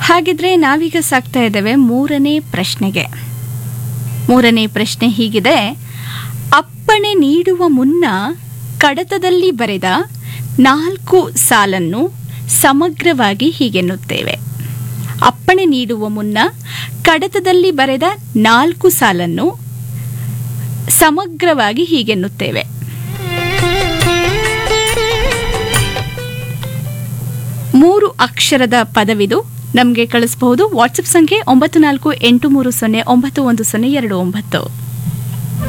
ಹಾಗಿದ್ರೆ ನಾವೀಗ ಸಾಕ್ತಾ ಇದ್ದೇವೆ ಮೂರನೇ ಪ್ರಶ್ನೆಗೆ ಮೂರನೇ ಪ್ರಶ್ನೆ ಹೀಗಿದೆ ಅಪ್ಪಣೆ ನೀಡುವ ಮುನ್ನ ಕಡತದಲ್ಲಿ ಬರೆದ ನಾಲ್ಕು ಸಾಲನ್ನು ಸಮಗ್ರವಾಗಿ ಹೀಗೆನ್ನುತ್ತೇವೆ ಅಪ್ಪಣೆ ನೀಡುವ ಮುನ್ನ ಕಡತದಲ್ಲಿ ಬರೆದ ನಾಲ್ಕು ಸಾಲನ್ನು ಸಮಗ್ರವಾಗಿ ಹೀಗೆನ್ನುತ್ತೇವೆ ಮೂರು ಅಕ್ಷರದ ಪದವಿದು ನಮಗೆ ಕಳಿಸಬಹುದು ವಾಟ್ಸಪ್ ಸಂಖ್ಯೆ ಒಂಬತ್ತು ನಾಲ್ಕು ಎಂಟು ಮೂರು ಸೊನ್ನೆ ಒಂಬತ್ತು ಒಂದು ಸೊನ್ನೆ ಎರಡು ಒಂಬತ್ತು